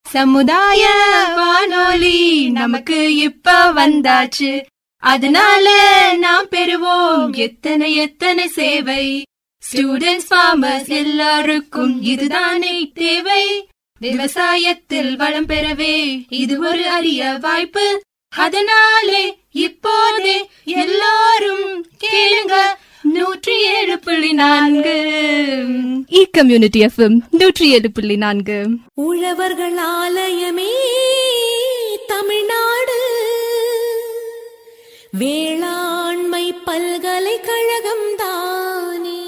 சமுதாய வானொலி நமக்கு இப்ப வந்தாச்சு அதனால நாம் பெறுவோம் எத்தனை எத்தனை சேவை ஸ்டூடெண்ட்ஸ் ஃபார்மர்ஸ் எல்லாருக்கும் இதுதானே தேவை விவசாயத்தில் வளம் பெறவே இது ஒரு அரிய வாய்ப்பு அதனாலே இப்போதே எல்லாரும் கேளுங்க நூற்றி ஏழு புள்ளி நான்கு இ கம்யூனிட்டி எஃப்எம் நூற்றி ஏழு புள்ளி நான்கு உழவர்கள் ஆலயமே தமிழ்நாடு வேளாண்மை பல்கலைக்கழகம் தானே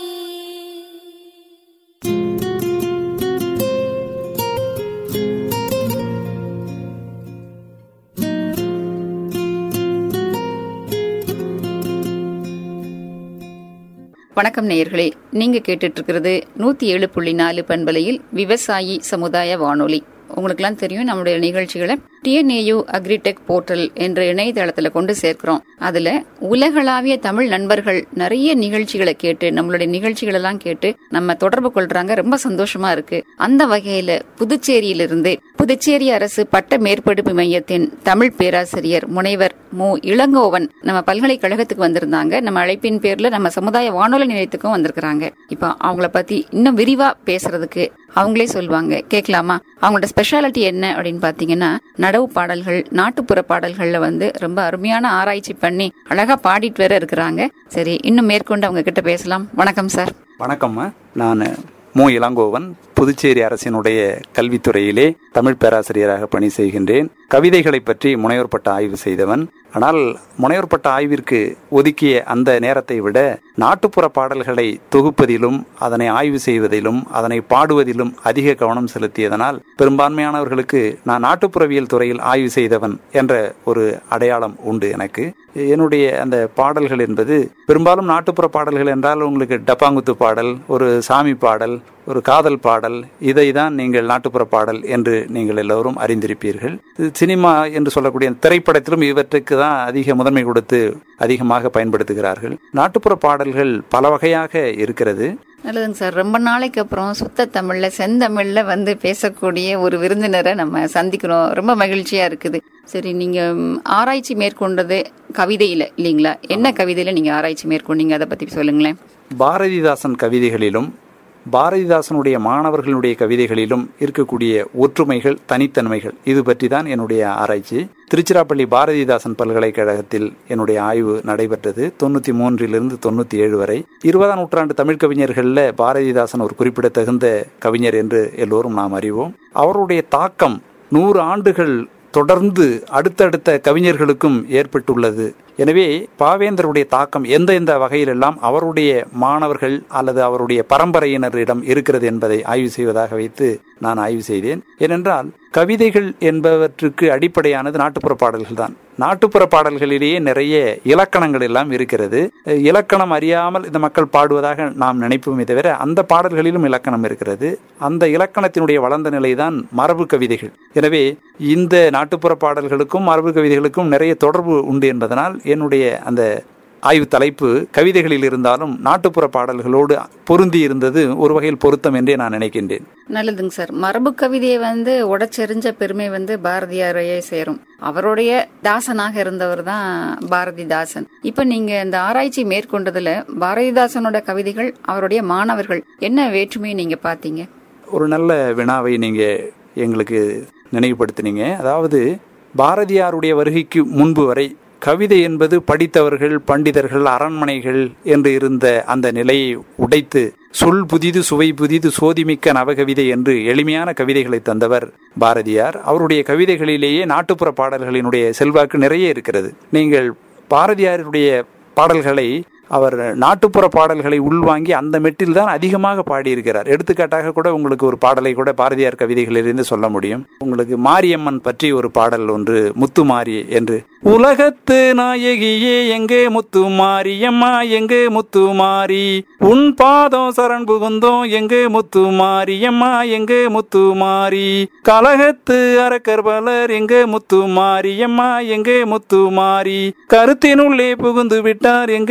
வணக்கம் நேயர்களே நீங்க கேட்டுட்டு இருக்கிறது நூத்தி ஏழு புள்ளி நாலு பண்பலையில் விவசாயி சமுதாய வானொலி உங்களுக்கெல்லாம் தெரியும் நம்முடைய நிகழ்ச்சிகளை டிஎன்ஏயு அக்ரிடெக் போர்ட்டல் என்ற இணையதளத்துல கொண்டு சேர்க்கிறோம் அதுல உலகளாவிய தமிழ் நண்பர்கள் நிறைய நிகழ்ச்சிகளை கேட்டு நம்மளுடைய நிகழ்ச்சிகள் எல்லாம் கேட்டு நம்ம தொடர்பு கொள்றாங்க ரொம்ப சந்தோஷமா இருக்கு அந்த வகையில புதுச்சேரியிலிருந்து புதுச்சேரி அரசு பட்ட மேற்படிப்பு மையத்தின் தமிழ் பேராசிரியர் முனைவர் மு இளங்கோவன் நம்ம பல்கலைக்கழகத்துக்கு வந்திருந்தாங்க நம்ம அழைப்பின் பேர்ல நம்ம சமுதாய வானொலி நிலையத்துக்கும் வந்திருக்கிறாங்க இப்ப அவங்கள பத்தி இன்னும் விரிவா பேசுறதுக்கு அவங்களே சொல்லுவாங்க கேட்கலாமா அவங்களோட ஸ்பெஷாலிட்டி என்ன அப்படின்னு பாத்தீங்கன்னா நடவு பாடல்கள் நாட்டுப்புற பாடல்கள்ல வந்து ரொம்ப அருமையான ஆராய்ச்சி பண்ணி அழகா பாடிட்டு வேற இருக்கிறாங்க சரி இன்னும் மேற்கொண்டு அவங்க கிட்ட பேசலாம் வணக்கம் சார் வணக்கம்மா நான் மு இளங்கோவன் புதுச்சேரி அரசினுடைய கல்வித்துறையிலே தமிழ் பேராசிரியராக பணி செய்கின்றேன் கவிதைகளை பற்றி முனைவர் பட்ட ஆய்வு செய்தவன் ஆனால் முனைவர் பட்ட ஆய்விற்கு ஒதுக்கிய அந்த நேரத்தை விட நாட்டுப்புற பாடல்களை தொகுப்பதிலும் அதனை ஆய்வு செய்வதிலும் அதனை பாடுவதிலும் அதிக கவனம் செலுத்தியதனால் பெரும்பான்மையானவர்களுக்கு நான் நாட்டுப்புறவியல் துறையில் ஆய்வு செய்தவன் என்ற ஒரு அடையாளம் உண்டு எனக்கு என்னுடைய அந்த பாடல்கள் என்பது பெரும்பாலும் நாட்டுப்புற பாடல்கள் என்றால் உங்களுக்கு டப்பாங்குத்து பாடல் ஒரு சாமி பாடல் ஒரு காதல் பாடல் இதை தான் நீங்கள் நாட்டுப்புற பாடல் என்று நீங்கள் எல்லோரும் அறிந்திருப்பீர்கள் இது சினிமா என்று சொல்லக்கூடிய திரைப்படத்திலும் இவற்றுக்கு தான் அதிக முதன்மை கொடுத்து அதிகமாக பயன்படுத்துகிறார்கள் நாட்டுப்புற பாடல்கள் பல வகையாக இருக்கிறது நல்லதுங்க சார் ரொம்ப நாளைக்கு அப்புறம் சுத்த தமிழ்ல செந்தமிழ்ல வந்து பேசக்கூடிய ஒரு விருந்தினரை நம்ம சந்திக்கிறோம் ரொம்ப மகிழ்ச்சியா இருக்குது சரி நீங்க ம், ஆராய்ச்சி மேற்கொண்டது கவிதையில இல்லீங்களா என்ன கவிதையில நீங்க ஆராய்ச்சி மேற்கொண்டீங்க அதை பத்தி சொல்லுங்களேன் பாரதிதாசன் கவிதைகளிலும் பாரதிதாசனுடைய மாணவர்களுடைய கவிதைகளிலும் இருக்கக்கூடிய ஒற்றுமைகள் தனித்தன்மைகள் இது பற்றி தான் என்னுடைய ஆராய்ச்சி திருச்சிராப்பள்ளி பாரதிதாசன் பல்கலைக்கழகத்தில் என்னுடைய ஆய்வு நடைபெற்றது தொண்ணூத்தி மூன்றிலிருந்து தொண்ணூத்தி ஏழு வரை இருபதாம் நூற்றாண்டு தமிழ் கவிஞர்கள்ல பாரதிதாசன் ஒரு குறிப்பிடத்தகுந்த கவிஞர் என்று எல்லோரும் நாம் அறிவோம் அவருடைய தாக்கம் நூறு ஆண்டுகள் தொடர்ந்து அடுத்தடுத்த கவிஞர்களுக்கும் ஏற்பட்டுள்ளது எனவே பாவேந்தருடைய தாக்கம் எந்த எந்த வகையிலெல்லாம் அவருடைய மாணவர்கள் அல்லது அவருடைய பரம்பரையினரிடம் இருக்கிறது என்பதை ஆய்வு செய்வதாக வைத்து நான் ஆய்வு செய்தேன் ஏனென்றால் கவிதைகள் என்பவற்றுக்கு அடிப்படையானது நாட்டுப்புற பாடல்கள் தான் நாட்டுப்புற பாடல்களிலேயே நிறைய இலக்கணங்கள் எல்லாம் இருக்கிறது அஹ் இலக்கணம் அறியாமல் இந்த மக்கள் பாடுவதாக நாம் நினைப்போமே தவிர அந்த பாடல்களிலும் இலக்கணம் இருக்கிறது அந்த இலக்கணத்தினுடைய வளர்ந்த நிலைதான் மரபு கவிதைகள் எனவே இந்த நாட்டுப்புற பாடல்களுக்கும் மரபு கவிதைகளுக்கும் நிறைய தொடர்பு உண்டு என்பதனால் என்னுடைய அந்த ஆய்வு தலைப்பு கவிதைகளில் இருந்தாலும் நாட்டுப்புற பாடல்களோடு பொருந்தி இருந்தது ஒரு வகையில் பொருத்தம் என்றே நான் நினைக்கின்றேன் நல்லதுங்க சார் மரபு கவிதையை வந்து உடைச்செறிஞ்ச பெருமை வந்து பாரதியாரையே சேரும் அவருடைய தாசனாக இருந்தவர் தான் பாரதிதாசன் இப்ப நீங்க இந்த ஆராய்ச்சி மேற்கொண்டதுல பாரதிதாசனோட கவிதைகள் அவருடைய மாணவர்கள் என்ன வேற்றுமையை நீங்க பாத்தீங்க ஒரு நல்ல வினாவை நீங்க எங்களுக்கு நினைவுபடுத்தினீங்க அதாவது பாரதியாருடைய வருகைக்கு முன்பு வரை கவிதை என்பது படித்தவர்கள் பண்டிதர்கள் அரண்மனைகள் என்று இருந்த அந்த நிலையை உடைத்து சொல் புதிது சுவை புதிது சோதிமிக்க நவகவிதை என்று எளிமையான கவிதைகளை தந்தவர் பாரதியார் அவருடைய கவிதைகளிலேயே நாட்டுப்புற பாடல்களினுடைய செல்வாக்கு நிறைய இருக்கிறது நீங்கள் பாரதியாருடைய பாடல்களை அவர் நாட்டுப்புற பாடல்களை உள்வாங்கி அந்த மெட்டில் தான் அதிகமாக பாடியிருக்கிறார் எடுத்துக்காட்டாக கூட உங்களுக்கு ஒரு பாடலை கூட பாரதியார் கவிதைகளிலிருந்து சொல்ல முடியும் உங்களுக்கு மாரியம்மன் பற்றி ஒரு பாடல் ஒன்று முத்து மாரி என்று உலகத்து நாயகியே எங்கே முத்து மாரியம்மா எங்கே முத்து மாரி உன் பாதம் சரண் புகுந்தோம் எங்கே முத்து மாரியம்மா எங்கே முத்து மாரி கலகத்து அரக்கர் பலர் எங்கே முத்து மாரியம்மா எங்கே முத்து மாரி கருத்தினுள்ளே புகுந்து விட்டார் எங்கே முத்து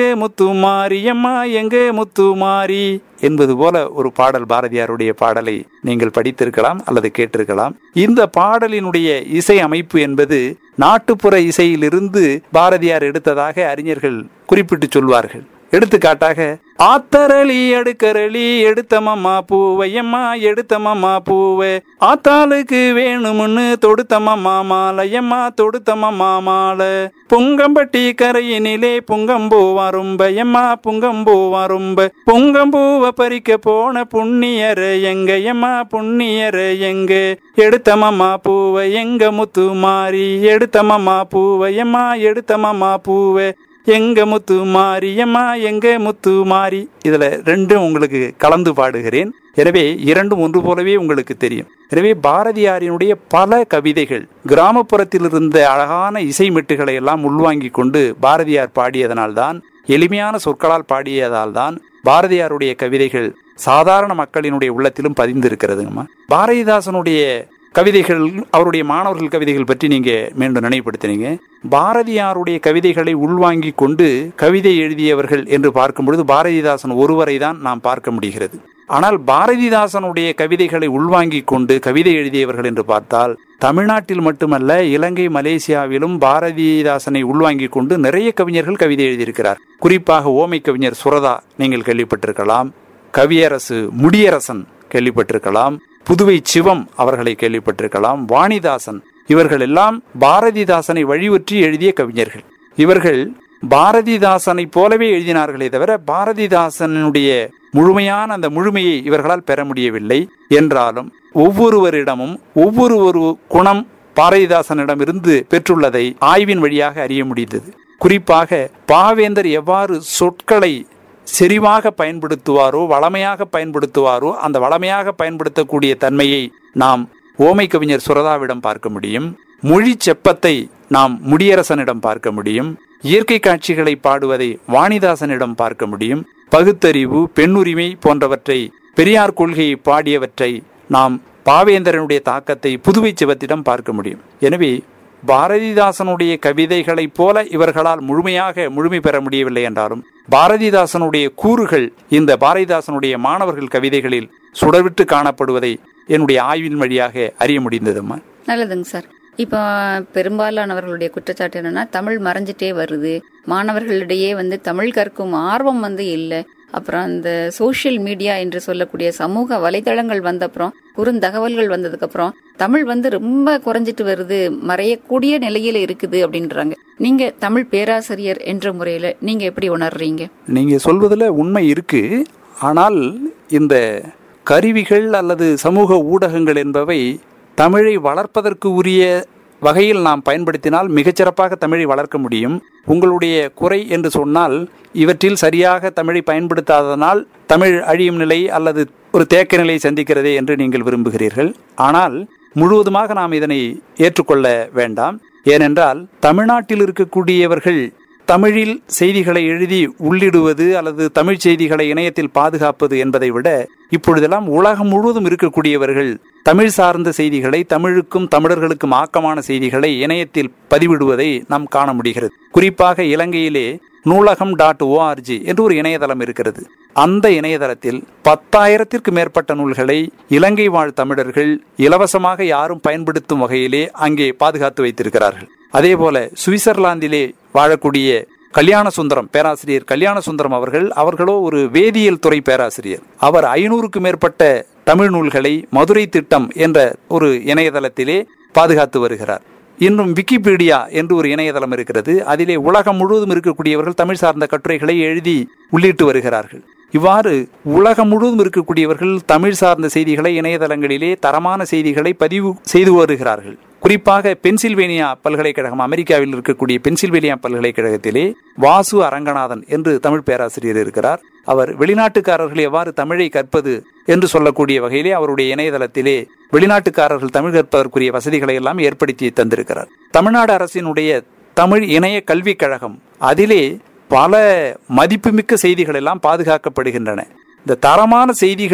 மாரியம்மா எங்க முத்து மாறி என்பது போல ஒரு பாடல் பாரதியாருடைய பாடலை நீங்கள் படித்திருக்கலாம் அல்லது கேட்டிருக்கலாம் இந்த பாடலினுடைய இசை அமைப்பு என்பது நாட்டுப்புற இசையிலிருந்து பாரதியார் எடுத்ததாக அறிஞர்கள் குறிப்பிட்டு சொல்வார்கள் எடுத்துக்காட்டாக ஆத்தரளி அடுக்கரளி எடுத்தமம்மா பூவையம்மா எடுத்தமம்மா பூவை ஆத்தாளுக்கு வேணும்னு தொடுத்தமம்மா மாலையம்மா தொடுத்தமம்மா மாலை புங்கம்பட்டி கரையினிலே புங்கம்பூ வரும்பையம்மா புங்கம்பூ வரும்ப புங்கம்பூவை பறிக்க போன புண்ணியர எங்கயம்மா புண்ணியர எங்க எடுத்தமம்மா பூவை எங்க முத்து மாறி எடுத்தமம்மா பூவையம்மா எடுத்தமம்மா பூவை எங்க முத்து மாரியம்மா எங்க முத்து மாறி இதுல ரெண்டும் உங்களுக்கு கலந்து பாடுகிறேன் எனவே இரண்டும் ஒன்று போலவே உங்களுக்கு தெரியும் எனவே பாரதியாரினுடைய பல கவிதைகள் கிராமப்புறத்தில் இருந்த அழகான இசைமெட்டுகளை எல்லாம் உள்வாங்கி கொண்டு பாரதியார் பாடியதனால்தான் எளிமையான சொற்களால் பாடியதால் தான் பாரதியாருடைய கவிதைகள் சாதாரண மக்களினுடைய உள்ளத்திலும் பதிந்திருக்கிறதுங்கம்மா பாரதிதாசனுடைய கவிதைகள் அவருடைய மாணவர்கள் கவிதைகள் பற்றி நீங்க மீண்டும் நினைவுபடுத்தினீங்க பாரதியாருடைய கவிதைகளை உள்வாங்கி கொண்டு கவிதை எழுதியவர்கள் என்று பார்க்கும் பொழுது பாரதிதாசன் ஒருவரை தான் நாம் பார்க்க முடிகிறது ஆனால் பாரதிதாசனுடைய கவிதைகளை உள்வாங்கி கொண்டு கவிதை எழுதியவர்கள் என்று பார்த்தால் தமிழ்நாட்டில் மட்டுமல்ல இலங்கை மலேசியாவிலும் பாரதிதாசனை உள்வாங்கி கொண்டு நிறைய கவிஞர்கள் கவிதை எழுதியிருக்கிறார் குறிப்பாக ஓமை கவிஞர் சுரதா நீங்கள் கேள்விப்பட்டிருக்கலாம் கவியரசு முடியரசன் கேள்விப்பட்டிருக்கலாம் புதுவை சிவம் அவர்களை கேள்விப்பட்டிருக்கலாம் வாணிதாசன் இவர்கள் எல்லாம் பாரதிதாசனை வழியுற்றி எழுதிய கவிஞர்கள் இவர்கள் பாரதிதாசனை போலவே எழுதினார்களே தவிர பாரதிதாசனுடைய முழுமையான அந்த முழுமையை இவர்களால் பெற முடியவில்லை என்றாலும் ஒவ்வொருவரிடமும் ஒவ்வொரு ஒரு குணம் பாரதிதாசனிடமிருந்து பெற்றுள்ளதை ஆய்வின் வழியாக அறிய முடிந்தது குறிப்பாக பாவேந்தர் எவ்வாறு சொற்களை செறிவாக பயன்படுத்துவாரோ வளமையாக பயன்படுத்துவாரோ அந்த வளமையாக பயன்படுத்தக்கூடிய தன்மையை நாம் ஓமை கவிஞர் சுரதாவிடம் பார்க்க முடியும் மொழி செப்பத்தை நாம் முடியரசனிடம் பார்க்க முடியும் இயற்கை காட்சிகளை பாடுவதை வாணிதாசனிடம் பார்க்க முடியும் பகுத்தறிவு பெண்ணுரிமை போன்றவற்றை பெரியார் கொள்கையை பாடியவற்றை நாம் பாவேந்தரனுடைய தாக்கத்தை புதுவை சிவத்திடம் பார்க்க முடியும் எனவே பாரதிதாசனுடைய கவிதைகளைப் போல இவர்களால் முழுமையாக முழுமை பெற முடியவில்லை என்றாலும் பாரதிதாசனுடைய கூறுகள் இந்த பாரதிதாசனுடைய மாணவர்கள் கவிதைகளில் சுடர்விட்டு காணப்படுவதை என்னுடைய ஆய்வின் வழியாக அறிய முடிந்ததும்மா நல்லதுங்க சார் இப்போ பெரும்பாலானவர்களுடைய குற்றச்சாட்டு என்னன்னா தமிழ் மறைஞ்சிட்டே வருது மாணவர்களிடையே வந்து தமிழ் கற்கும் ஆர்வம் வந்து இல்லை அப்புறம் அந்த சோஷியல் மீடியா என்று சொல்லக்கூடிய சமூக வலைதளங்கள் வந்த அப்புறம் குறுந்தகவல்கள் வந்ததுக்கு அப்புறம் தமிழ் வந்து ரொம்ப குறைஞ்சிட்டு வருது மறையக்கூடிய நிலையில இருக்குது அப்படின்றாங்க நீங்க தமிழ் பேராசிரியர் என்ற முறையில நீங்க எப்படி உணர்றீங்க நீங்க சொல்வதில் உண்மை இருக்கு ஆனால் இந்த கருவிகள் அல்லது சமூக ஊடகங்கள் என்பவை தமிழை வளர்ப்பதற்கு உரிய வகையில் நாம் பயன்படுத்தினால் மிகச்சிறப்பாக தமிழை வளர்க்க முடியும் உங்களுடைய குறை என்று சொன்னால் இவற்றில் சரியாக தமிழை பயன்படுத்தாததனால் தமிழ் அழியும் நிலை அல்லது ஒரு தேக்க நிலையை சந்திக்கிறதே என்று நீங்கள் விரும்புகிறீர்கள் ஆனால் முழுவதுமாக நாம் இதனை ஏற்றுக்கொள்ள வேண்டாம் ஏனென்றால் தமிழ்நாட்டில் இருக்கக்கூடியவர்கள் தமிழில் செய்திகளை எழுதி உள்ளிடுவது அல்லது தமிழ் செய்திகளை இணையத்தில் பாதுகாப்பது என்பதை விட இப்பொழுதெல்லாம் உலகம் முழுவதும் இருக்கக்கூடியவர்கள் தமிழ் சார்ந்த செய்திகளை தமிழுக்கும் தமிழர்களுக்கும் ஆக்கமான செய்திகளை இணையத்தில் பதிவிடுவதை நாம் காண முடிகிறது குறிப்பாக இலங்கையிலே நூலகம் டாட் ஓஆர்ஜி என்று ஒரு இணையதளம் இருக்கிறது அந்த இணையதளத்தில் பத்தாயிரத்திற்கு மேற்பட்ட நூல்களை இலங்கை வாழ் தமிழர்கள் இலவசமாக யாரும் பயன்படுத்தும் வகையிலே அங்கே பாதுகாத்து வைத்திருக்கிறார்கள் அதே போல சுவிட்சர்லாந்திலே வாழக்கூடிய கல்யாண சுந்தரம் பேராசிரியர் கல்யாண சுந்தரம் அவர்கள் அவர்களோ ஒரு வேதியியல் துறை பேராசிரியர் அவர் ஐநூறுக்கு மேற்பட்ட தமிழ் நூல்களை மதுரை திட்டம் என்ற ஒரு இணையதளத்திலே பாதுகாத்து வருகிறார் இன்னும் விக்கிபீடியா என்று ஒரு இணையதளம் இருக்கிறது அதிலே உலகம் முழுவதும் இருக்கக்கூடியவர்கள் தமிழ் சார்ந்த கட்டுரைகளை எழுதி உள்ளிட்டு வருகிறார்கள் இவ்வாறு உலகம் முழுவதும் இருக்கக்கூடியவர்கள் தமிழ் சார்ந்த செய்திகளை இணையதளங்களிலே தரமான செய்திகளை பதிவு செய்து வருகிறார்கள் குறிப்பாக பென்சில்வேனியா பல்கலைக்கழகம் அமெரிக்காவில் இருக்கக்கூடிய பென்சில்வேனியா பல்கலைக்கழகத்திலே வாசு அரங்கநாதன் என்று தமிழ் பேராசிரியர் இருக்கிறார் அவர் வெளிநாட்டுக்காரர்கள் எவ்வாறு தமிழை கற்பது என்று சொல்லக்கூடிய வகையிலே அவருடைய இணையதளத்திலே வெளிநாட்டுக்காரர்கள் தமிழ் கற்பதற்குரிய வசதிகளை எல்லாம் ஏற்படுத்தி தந்திருக்கிறார் தமிழ்நாடு அரசினுடைய தமிழ் இணைய கல்விக் கழகம் அதிலே பல மதிப்புமிக்க செய்திகள் எல்லாம் பாதுகாக்கப்படுகின்றன இந்த தரமான செய்திகள்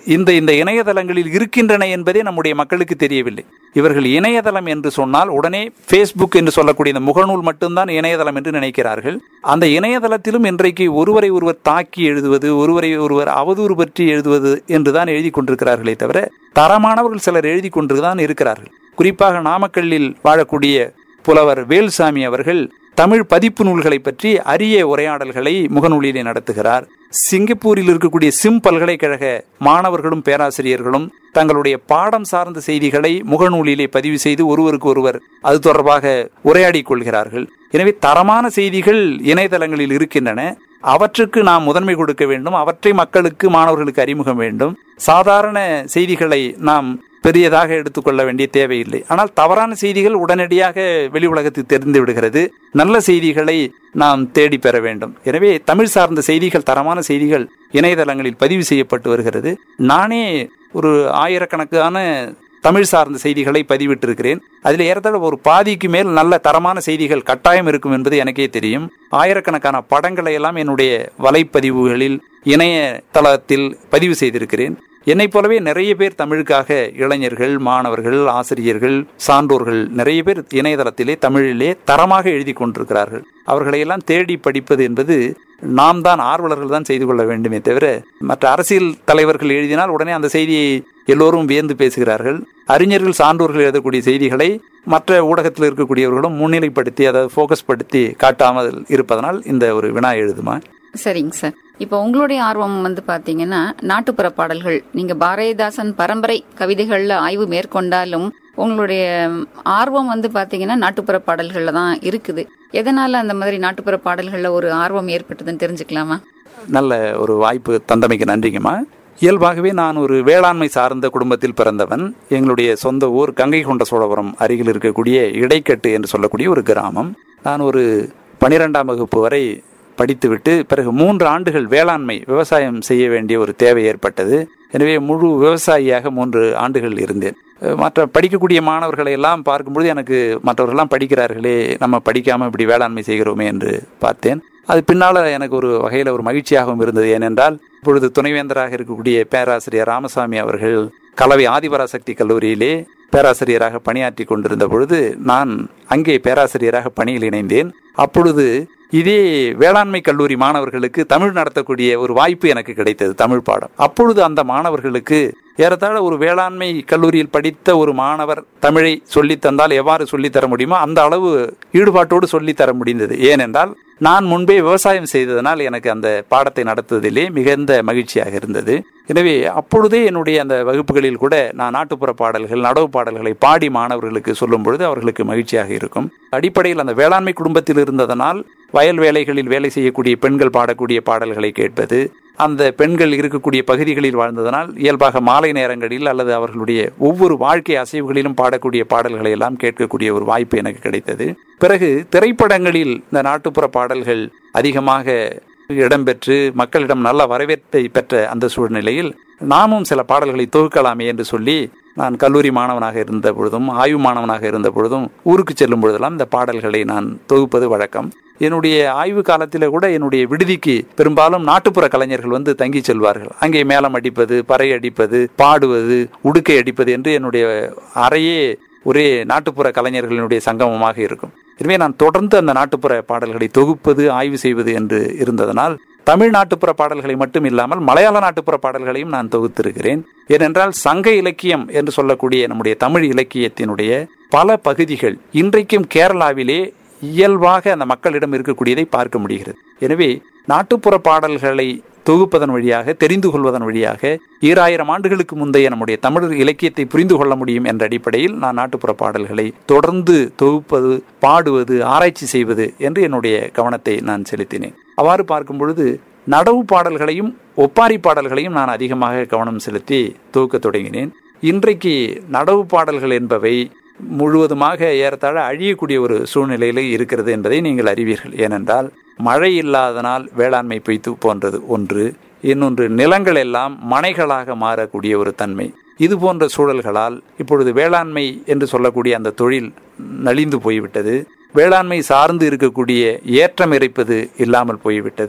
இந்த இந்த இணையதளங்களில் இருக்கின்றன என்பதே நம்முடைய மக்களுக்கு தெரியவில்லை இவர்கள் இணையதளம் என்று சொன்னால் உடனே ஃபேஸ்புக் என்று சொல்லக்கூடிய இந்த முகநூல் மட்டும்தான் இணையதளம் என்று நினைக்கிறார்கள் அந்த இணையதளத்திலும் இன்றைக்கு ஒருவரை ஒருவர் தாக்கி எழுதுவது ஒருவரை ஒருவர் அவதூறு பற்றி எழுதுவது என்றுதான் எழுதி கொண்டிருக்கிறார்களே தவிர தரமானவர்கள் சிலர் எழுதி கொண்டுதான் இருக்கிறார்கள் குறிப்பாக நாமக்கல்லில் வாழக்கூடிய புலவர் வேல்சாமி அவர்கள் தமிழ் பதிப்பு நூல்களை பற்றி அரிய உரையாடல்களை முகநூலிலே நடத்துகிறார் சிங்கப்பூரில் இருக்கக்கூடிய சிம் பல்கலைக்கழக மாணவர்களும் பேராசிரியர்களும் தங்களுடைய பாடம் சார்ந்த செய்திகளை முகநூலிலே பதிவு செய்து ஒருவருக்கு ஒருவர் அது தொடர்பாக உரையாடிக் கொள்கிறார்கள் எனவே தரமான செய்திகள் இணையதளங்களில் இருக்கின்றன அவற்றுக்கு நாம் முதன்மை கொடுக்க வேண்டும் அவற்றை மக்களுக்கு மாணவர்களுக்கு அறிமுகம் வேண்டும் சாதாரண செய்திகளை நாம் பெரியதாக எடுத்துக்கொள்ள வேண்டிய தேவையில்லை ஆனால் தவறான செய்திகள் உடனடியாக வெளி உலகத்துக்கு தெரிந்து விடுகிறது நல்ல செய்திகளை நாம் தேடி பெற வேண்டும் எனவே தமிழ் சார்ந்த செய்திகள் தரமான செய்திகள் இணையதளங்களில் பதிவு செய்யப்பட்டு வருகிறது நானே ஒரு ஆயிரக்கணக்கான தமிழ் சார்ந்த செய்திகளை பதிவிட்டிருக்கிறேன் அதில் ஏறத்தாழ ஒரு பாதிக்கு மேல் நல்ல தரமான செய்திகள் கட்டாயம் இருக்கும் என்பது எனக்கே தெரியும் ஆயிரக்கணக்கான படங்களை எல்லாம் என்னுடைய வலைப்பதிவுகளில் இணையதளத்தில் பதிவு செய்திருக்கிறேன் என்னைப் போலவே நிறைய பேர் தமிழுக்காக இளைஞர்கள் மாணவர்கள் ஆசிரியர்கள் சான்றோர்கள் நிறைய பேர் இணையதளத்திலே தமிழிலே தரமாக எழுதி கொண்டிருக்கிறார்கள் அவர்களையெல்லாம் தேடி படிப்பது என்பது நாம் தான் ஆர்வலர்கள் தான் செய்து கொள்ள வேண்டுமே தவிர மற்ற அரசியல் தலைவர்கள் எழுதினால் உடனே அந்த செய்தியை எல்லோரும் வியந்து பேசுகிறார்கள் அறிஞர்கள் சான்றோர்கள் எழுதக்கூடிய செய்திகளை மற்ற ஊடகத்தில் இருக்கக்கூடியவர்களும் முன்னிலைப்படுத்தி அதை ஃபோக்கஸ் படுத்தி காட்டாமல் இருப்பதனால் இந்த ஒரு வினா எழுதுமா சரிங்க சார் இப்போ உங்களுடைய ஆர்வம் வந்து பாத்தீங்கன்னா நாட்டுப்புற பாடல்கள் நீங்க பாரதிதாசன் பரம்பரை கவிதைகள்ல ஆய்வு மேற்கொண்டாலும் உங்களுடைய ஆர்வம் வந்து பாத்தீங்கன்னா நாட்டுப்புற பாடல்கள்ல தான் இருக்குது எதனால அந்த மாதிரி நாட்டுப்புற பாடல்கள்ல ஒரு ஆர்வம் ஏற்பட்டதுன்னு தெரிஞ்சுக்கலாமா நல்ல ஒரு வாய்ப்பு தந்தமைக்கு நன்றிங்கம்மா இயல்பாகவே நான் ஒரு வேளாண்மை சார்ந்த குடும்பத்தில் பிறந்தவன் எங்களுடைய சொந்த ஊர் கங்கை கொண்ட சோழபுரம் அருகில் இருக்கக்கூடிய இடைக்கட்டு என்று சொல்லக்கூடிய ஒரு கிராமம் நான் ஒரு பனிரெண்டாம் வகுப்பு வரை படித்துவிட்டு பிறகு மூன்று ஆண்டுகள் வேளாண்மை விவசாயம் செய்ய வேண்டிய ஒரு தேவை ஏற்பட்டது எனவே முழு விவசாயியாக மூன்று ஆண்டுகள் இருந்தேன் மற்ற படிக்கக்கூடிய மாணவர்களை எல்லாம் பார்க்கும்பொழுது எனக்கு மற்றவர்கள்லாம் படிக்கிறார்களே நம்ம படிக்காம இப்படி வேளாண்மை செய்கிறோமே என்று பார்த்தேன் அது பின்னால எனக்கு ஒரு வகையில் ஒரு மகிழ்ச்சியாகவும் இருந்தது ஏனென்றால் இப்பொழுது துணைவேந்தராக இருக்கக்கூடிய பேராசிரியர் ராமசாமி அவர்கள் கலவை ஆதிபராசக்தி கல்லூரியிலே பேராசிரியராக பணியாற்றி கொண்டிருந்த பொழுது நான் அங்கே பேராசிரியராக பணியில் இணைந்தேன் அப்பொழுது இதே வேளாண்மை கல்லூரி மாணவர்களுக்கு தமிழ் நடத்தக்கூடிய ஒரு வாய்ப்பு எனக்கு கிடைத்தது தமிழ் பாடம் அப்பொழுது அந்த மாணவர்களுக்கு ஏறத்தாழ ஒரு வேளாண்மை கல்லூரியில் படித்த ஒரு மாணவர் தமிழை சொல்லித் தந்தால் எவ்வாறு சொல்லித் தர முடியுமோ அந்த அளவு ஈடுபாட்டோடு சொல்லித் தர முடிந்தது ஏனென்றால் நான் முன்பே விவசாயம் செய்ததனால் எனக்கு அந்த பாடத்தை நடத்துவதிலே மிகுந்த மகிழ்ச்சியாக இருந்தது எனவே அப்பொழுதே என்னுடைய அந்த வகுப்புகளில் கூட நான் நாட்டுப்புற பாடல்கள் நடவு பாடல்களை பாடி மாணவர்களுக்கு சொல்லும் பொழுது அவர்களுக்கு மகிழ்ச்சியாக இருக்கும் அடிப்படையில் அந்த வேளாண்மை குடும்பத்தில் இருந்ததனால் வயல் வேலைகளில் வேலை செய்யக்கூடிய பெண்கள் பாடக்கூடிய பாடல்களை கேட்பது அந்த பெண்கள் இருக்கக்கூடிய பகுதிகளில் வாழ்ந்ததனால் இயல்பாக மாலை நேரங்களில் அல்லது அவர்களுடைய ஒவ்வொரு வாழ்க்கை அசைவுகளிலும் பாடக்கூடிய பாடல்களை எல்லாம் கேட்கக்கூடிய ஒரு வாய்ப்பு எனக்கு கிடைத்தது பிறகு திரைப்படங்களில் இந்த நாட்டுப்புற பாடல்கள் அதிகமாக இடம்பெற்று மக்களிடம் நல்ல வரவேற்பை பெற்ற அந்த சூழ்நிலையில் நாமும் சில பாடல்களை தொகுக்கலாமே என்று சொல்லி நான் கல்லூரி மாணவனாக இருந்த பொழுதும் ஆய்வு மாணவனாக இருந்த பொழுதும் ஊருக்கு செல்லும் பொழுதெல்லாம் இந்த பாடல்களை நான் தொகுப்பது வழக்கம் என்னுடைய ஆய்வு காலத்தில் கூட என்னுடைய விடுதிக்கு பெரும்பாலும் நாட்டுப்புற கலைஞர்கள் வந்து தங்கி செல்வார்கள் அங்கே மேளம் அடிப்பது பறை அடிப்பது பாடுவது உடுக்கை அடிப்பது என்று என்னுடைய அறையே ஒரே நாட்டுப்புற கலைஞர்களினுடைய சங்கமமாக இருக்கும் எனவே நான் தொடர்ந்து அந்த நாட்டுப்புற பாடல்களை தொகுப்பது ஆய்வு செய்வது என்று இருந்ததனால் தமிழ் நாட்டுப்புற பாடல்களை மட்டும் இல்லாமல் மலையாள நாட்டுப்புற பாடல்களையும் நான் தொகுத்திருக்கிறேன் ஏனென்றால் சங்க இலக்கியம் என்று சொல்லக்கூடிய நம்முடைய தமிழ் இலக்கியத்தினுடைய பல பகுதிகள் இன்றைக்கும் கேரளாவிலே இயல்பாக அந்த மக்களிடம் இருக்கக்கூடியதை பார்க்க முடிகிறது எனவே நாட்டுப்புற பாடல்களை தொகுப்பதன் வழியாக தெரிந்து கொள்வதன் வழியாக ஈராயிரம் ஆண்டுகளுக்கு முந்தைய நம்முடைய தமிழ் இலக்கியத்தை புரிந்து கொள்ள முடியும் என்ற அடிப்படையில் நான் நாட்டுப்புற பாடல்களை தொடர்ந்து தொகுப்பது பாடுவது ஆராய்ச்சி செய்வது என்று என்னுடைய கவனத்தை நான் செலுத்தினேன் அவ்வாறு பார்க்கும் பொழுது நடவு பாடல்களையும் ஒப்பாரி பாடல்களையும் நான் அதிகமாக கவனம் செலுத்தி தொகுக்க தொடங்கினேன் இன்றைக்கு நடவு பாடல்கள் என்பவை முழுவதுமாக ஏறத்தாழ அழியக்கூடிய ஒரு சூழ்நிலையில் இருக்கிறது என்பதை நீங்கள் அறிவீர்கள் ஏனென்றால் மழை இல்லாதனால் வேளாண்மை பொய்த்து போன்றது ஒன்று இன்னொன்று நிலங்கள் எல்லாம் மனைகளாக மாறக்கூடிய ஒரு தன்மை இது போன்ற சூழல்களால் இப்பொழுது வேளாண்மை என்று சொல்லக்கூடிய அந்த தொழில் நலிந்து போய்விட்டது வேளாண்மை சார்ந்து இருக்கக்கூடிய ஏற்றம் இறைப்பது இல்லாமல் போய்விட்டது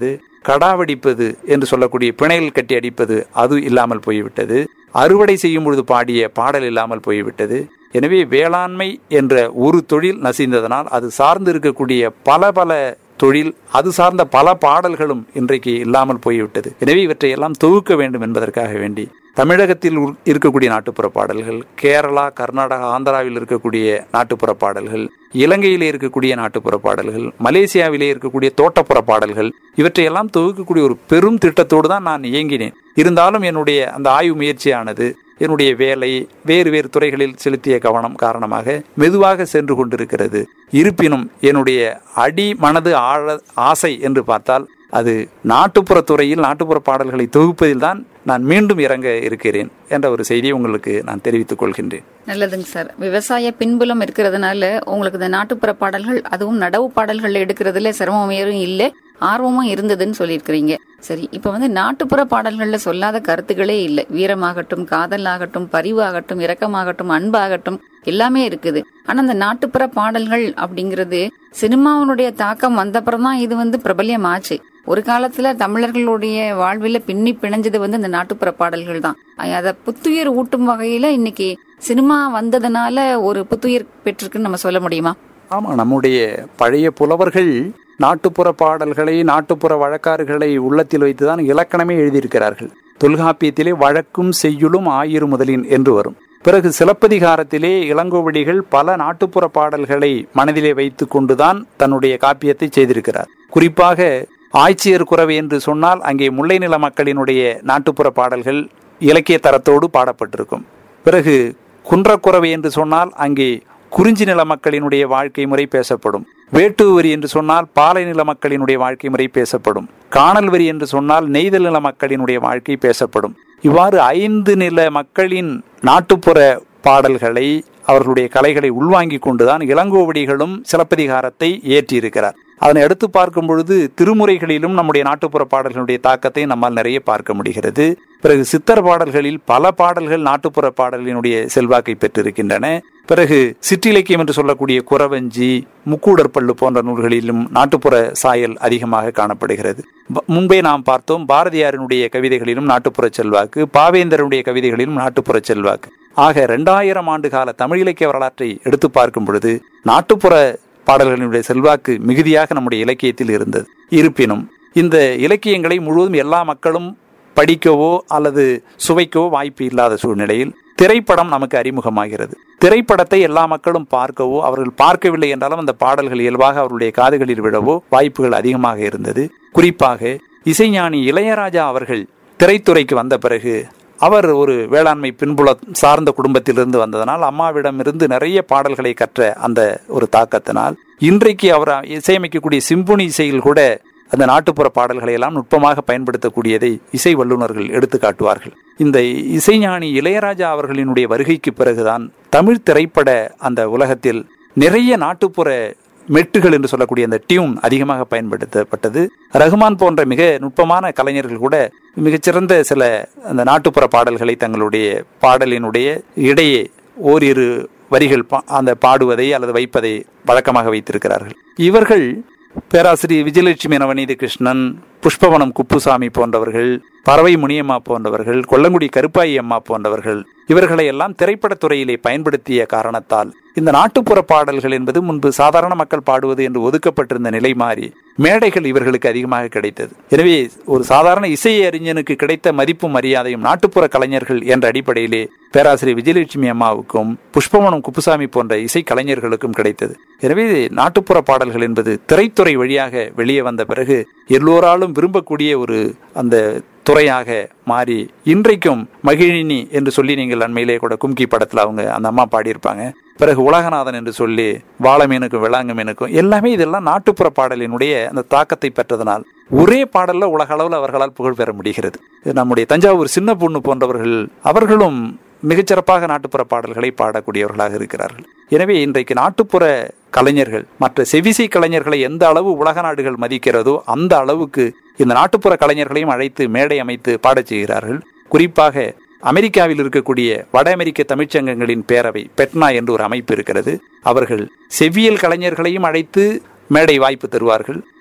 கடாவடிப்பது என்று சொல்லக்கூடிய பிணையில் கட்டி அடிப்பது அது இல்லாமல் போய்விட்டது அறுவடை செய்யும் பொழுது பாடிய பாடல் இல்லாமல் போய்விட்டது எனவே வேளாண்மை என்ற ஒரு தொழில் நசிந்ததனால் அது சார்ந்து இருக்கக்கூடிய பல பல தொழில் அது சார்ந்த பல பாடல்களும் இன்றைக்கு இல்லாமல் போய்விட்டது எனவே இவற்றை எல்லாம் தொகுக்க வேண்டும் என்பதற்காக வேண்டி தமிழகத்தில் உள்- இருக்கக்கூடிய நாட்டுப்புற பாடல்கள் கேரளா கர்நாடகா ஆந்திராவில் இருக்கக்கூடிய நாட்டுப்புற பாடல்கள் இலங்கையிலே இருக்கக்கூடிய நாட்டுப்புற பாடல்கள் மலேசியாவிலே இருக்கக்கூடிய தோட்டப்புற பாடல்கள் இவற்றையெல்லாம் தொகுக்கக்கூடிய ஒரு பெரும் திட்டத்தோடு தான் நான் இயங்கினேன் இருந்தாலும் என்னுடைய அந்த ஆய்வு முயற்சியானது என்னுடைய வேலை வேறு வேறு துறைகளில் செலுத்திய கவனம் காரணமாக மெதுவாக சென்று கொண்டிருக்கிறது இருப்பினும் என்னுடைய அடி மனது ஆழ ஆசை என்று பார்த்தால் அது நாட்டுப்புற துறையில் நாட்டுப்புற பாடல்களை தொகுப்பதில் தான் நான் மீண்டும் இறங்க இருக்கிறேன் என்ற ஒரு செய்தியை உங்களுக்கு நான் தெரிவித்துக் கொள்கின்றேன் நல்லதுங்க சார் விவசாய பின்புலம் இருக்கிறதுனால உங்களுக்கு இந்த நாட்டுப்புற பாடல்கள் அதுவும் நடவு பாடல்கள் எடுக்கிறதுல சிரமம் ஏதும் இல்லை ஆர்வமும் இருந்ததுன்னு சொல்லியிருக்கிறீங்க சரி இப்ப வந்து நாட்டுப்புற பாடல்கள்ல சொல்லாத கருத்துக்களே இல்லை வீரமாகட்டும் காதல் ஆகட்டும் பரிவாகட்டும் இரக்கமாகட்டும் அன்பாகட்டும் எல்லாமே இருக்குது ஆனா அந்த நாட்டுப்புற பாடல்கள் அப்படிங்கிறது சினிமாவினுடைய தாக்கம் வந்தப்புறம் தான் இது வந்து பிரபல்யம் ஆச்சு ஒரு காலத்துல தமிழர்களுடைய வாழ்வில பின்னி பிணைஞ்சது வந்து இந்த நாட்டுப்புற பாடல்கள் தான் அத புத்துயிர் ஊட்டும் வகையில இன்னைக்கு சினிமா வந்ததுனால ஒரு புத்துயிர் பெற்றிருக்குன்னு நம்ம சொல்ல முடியுமா ஆமா நம்முடைய பழைய புலவர்கள் நாட்டுப்புற பாடல்களை நாட்டுப்புற வழக்காறுகளை உள்ளத்தில் வைத்துதான் இலக்கணமே எழுதியிருக்கிறார்கள் தொல்காப்பியத்திலே வழக்கும் செய்யுளும் ஆயிரு முதலின் என்று வரும் பிறகு சிலப்பதிகாரத்திலே இளங்கோவடிகள் பல நாட்டுப்புற பாடல்களை மனதிலே வைத்துக் கொண்டுதான் தன்னுடைய காப்பியத்தை செய்திருக்கிறார் குறிப்பாக ஆய்ச்சியர் குறவை என்று சொன்னால் அங்கே முல்லை நில மக்களினுடைய நாட்டுப்புற பாடல்கள் இலக்கிய தரத்தோடு பாடப்பட்டிருக்கும் பிறகு குன்றக்குறவை என்று சொன்னால் அங்கே குறிஞ்சி நில மக்களினுடைய வாழ்க்கை முறை பேசப்படும் வேட்டு வரி என்று சொன்னால் பாலை நில மக்களினுடைய வாழ்க்கை முறை பேசப்படும் காணல் வரி என்று சொன்னால் நெய்தல் நில மக்களினுடைய வாழ்க்கை பேசப்படும் இவ்வாறு ஐந்து நில மக்களின் நாட்டுப்புற பாடல்களை அவர்களுடைய கலைகளை உள்வாங்கிக் கொண்டுதான் இளங்கோவடிகளும் சிலப்பதிகாரத்தை ஏற்றியிருக்கிறார் அதனை எடுத்து பார்க்கும் பொழுது திருமுறைகளிலும் நம்முடைய நாட்டுப்புற பாடல்களுடைய தாக்கத்தை நம்மால் நிறைய பார்க்க முடிகிறது பிறகு சித்தர் பாடல்களில் பல பாடல்கள் நாட்டுப்புற பாடலினுடைய செல்வாக்கை பெற்றிருக்கின்றன பிறகு சிற்றிலக்கியம் என்று சொல்லக்கூடிய குறவஞ்சி முக்கூடர் பள்ளு போன்ற நூல்களிலும் நாட்டுப்புற சாயல் அதிகமாக காணப்படுகிறது ப- முன்பே நாம் பார்த்தோம் பாரதியாரினுடைய கவிதைகளிலும் நாட்டுப்புற செல்வாக்கு பாவேந்தருடைய கவிதைகளிலும் நாட்டுப்புற செல்வாக்கு ஆக இரண்டாயிரம் ஆண்டு கால தமிழ் இலக்கிய வரலாற்றை எடுத்து பார்க்கும் பொழுது நாட்டுப்புற பாடல்களினுடைய செல்வாக்கு மிகுதியாக நம்முடைய இலக்கியத்தில் இருந்தது இருப்பினும் இந்த இலக்கியங்களை முழுவதும் எல்லா மக்களும் படிக்கவோ அல்லது சுவைக்கவோ வாய்ப்பு இல்லாத சூழ்நிலையில் திரைப்படம் நமக்கு அறிமுகமாகிறது திரைப்படத்தை எல்லா மக்களும் பார்க்கவோ அவர்கள் பார்க்கவில்லை என்றாலும் அந்த பாடல்கள் இயல்பாக அவருடைய காதுகளில் விழவோ வாய்ப்புகள் அதிகமாக இருந்தது குறிப்பாக இசைஞானி இளையராஜா அவர்கள் திரைத்துறைக்கு வந்த பிறகு அவர் ஒரு வேளாண்மை பின்புல சார்ந்த குடும்பத்திலிருந்து வந்ததனால் அம்மாவிடம் இருந்து நிறைய பாடல்களை கற்ற அந்த ஒரு தாக்கத்தினால் இன்றைக்கு அவர் இசையமைக்கக்கூடிய சிம்பொனி இசையில் கூட அந்த நாட்டுப்புற பாடல்களை எல்லாம் நுட்பமாக பயன்படுத்தக்கூடியதை இசை வல்லுநர்கள் எடுத்து காட்டுவார்கள் இந்த இசைஞானி இளையராஜா அவர்களினுடைய வருகைக்கு பிறகுதான் தமிழ் திரைப்பட அந்த உலகத்தில் நிறைய நாட்டுப்புற மெட்டுகள் என்று சொல்லக்கூடிய அந்த டியூன் அதிகமாக பயன்படுத்தப்பட்டது ரகுமான் போன்ற மிக நுட்பமான கலைஞர்கள் கூட மிகச்சிறந்த சில அந்த நாட்டுப்புற பாடல்களை தங்களுடைய பாடலினுடைய இடையே ஓரிரு வரிகள் பா- அந்த பாடுவதை அல்லது வைப்பதை வழக்கமாக வைத்திருக்கிறார்கள் இவர்கள் பேராசிரியர் விஜயலட்சுமி நவநீத கிருஷ்ணன் புஷ்பவனம் குப்புசாமி போன்றவர்கள் பறவை முனியம்மா போன்றவர்கள் கொல்லங்குடி கருப்பாயி அம்மா போன்றவர்கள் இவர்களை எல்லாம் திரைப்படத் துறையிலே பயன்படுத்திய காரணத்தால் இந்த நாட்டுப்புற பாடல்கள் என்பது முன்பு சாதாரண மக்கள் பாடுவது என்று ஒதுக்கப்பட்டிருந்த நிலை மாறி மேடைகள் இவர்களுக்கு அதிகமாக கிடைத்தது எனவே ஒரு சாதாரண இசை அறிஞனுக்கு கிடைத்த மதிப்பும் மரியாதையும் நாட்டுப்புற கலைஞர்கள் என்ற அடிப்படையிலே பேராசிரியர் விஜயலட்சுமி அம்மாவுக்கும் புஷ்பவனம் குப்புசாமி போன்ற இசை கலைஞர்களுக்கும் கிடைத்தது எனவே நாட்டுப்புற பாடல்கள் என்பது திரைத்துறை வழியாக வெளியே வந்த பிறகு எல்லோராலும் விரும்பக்கூடிய ஒரு அந்த துறையாக மாறி இன்றைக்கும் மகிழினி என்று சொல்லி நீங்கள் அண்மையிலே கூட கும்கி படத்துல அவங்க அந்த அம்மா பாடியிருப்பாங்க பிறகு உலகநாதன் என்று சொல்லி வாழமீனுக்கும் வெள்ளாங்கமீனுக்கும் எல்லாமே இதெல்லாம் நாட்டுப்புற பாடலினுடைய அந்த தாக்கத்தை பெற்றதனால் ஒரே பாடல்ல உலக அளவில் அவர்களால் புகழ் பெற முடிகிறது நம்முடைய தஞ்சாவூர் சின்ன பொண்ணு போன்றவர்கள் அவர்களும் மிகச்சிறப்பாக நாட்டுப்புற பாடல்களை பாடக்கூடியவர்களாக இருக்கிறார்கள் எனவே இன்றைக்கு நாட்டுப்புற கலைஞர்கள் மற்ற செவிசை கலைஞர்களை எந்த அளவு உலக நாடுகள் மதிக்கிறதோ அந்த அளவுக்கு இந்த நாட்டுப்புற கலைஞர்களையும் அழைத்து மேடை அமைத்து பாடச் செய்கிறார்கள் குறிப்பாக அமெரிக்காவில் இருக்கக்கூடிய வட அமெரிக்க தமிழ்ச்சங்கங்களின் பேரவை பெட்னா என்று ஒரு அமைப்பு இருக்கிறது அவர்கள் செவ்வியல் கலைஞர்களையும் அழைத்து மேடை வாய்ப்பு தருவார்கள்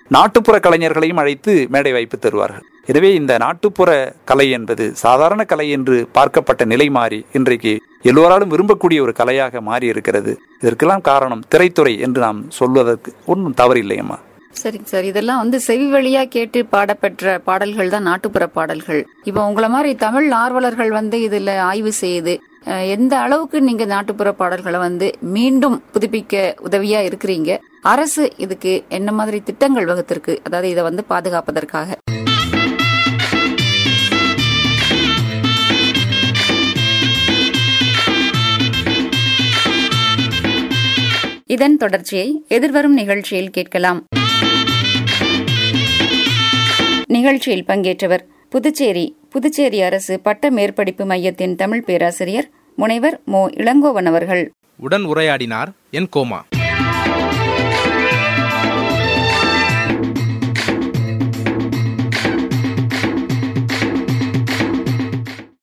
நாட்டுப்புற கலைஞர்களையும் அழைத்து மேடை வாய்ப்பு தருவார்கள் எனவே இந்த நாட்டுப்புற கலை என்பது சாதாரண கலை என்று பார்க்கப்பட்ட நிலை மாறி இன்றைக்கு எல்லோராலும் விரும்பக்கூடிய ஒரு கலையாக மாறி இருக்கிறது இதற்கெல்லாம் காரணம் திரைத்துறை என்று நாம் சொல்வதற்கு ஒன்றும் தவறில்லையம்மா சரிங்க சார் இதெல்லாம் வந்து செவி வழியா கேட்டு பாடப்பெற்ற பாடல்கள் தான் நாட்டுப்புற பாடல்கள் இப்போ உங்களை மாதிரி தமிழ் ஆர்வலர்கள் வந்து இதுல ஆய்வு செய்து அஹ், எந்த அளவுக்கு நீங்க நாட்டுப்புற பாடல்களை வந்து மீண்டும் புதுப்பிக்க உதவியா இருக்கிறீங்க அரசு இதுக்கு என்ன மாதிரி திட்டங்கள் வகுத்திருக்கு அதாவது இதை வந்து பாதுகாப்பதற்காக இதன் தொடர்ச்சியை எதிர்வரும் நிகழ்ச்சியில் கேட்கலாம் நிகழ்ச்சியில் பங்கேற்றவர் புதுச்சேரி புதுச்சேரி அரசு பட்ட மேற்படிப்பு மையத்தின் தமிழ் பேராசிரியர் முனைவர் மோ இளங்கோவன் அவர்கள் உடன் உரையாடினார் என் கோமா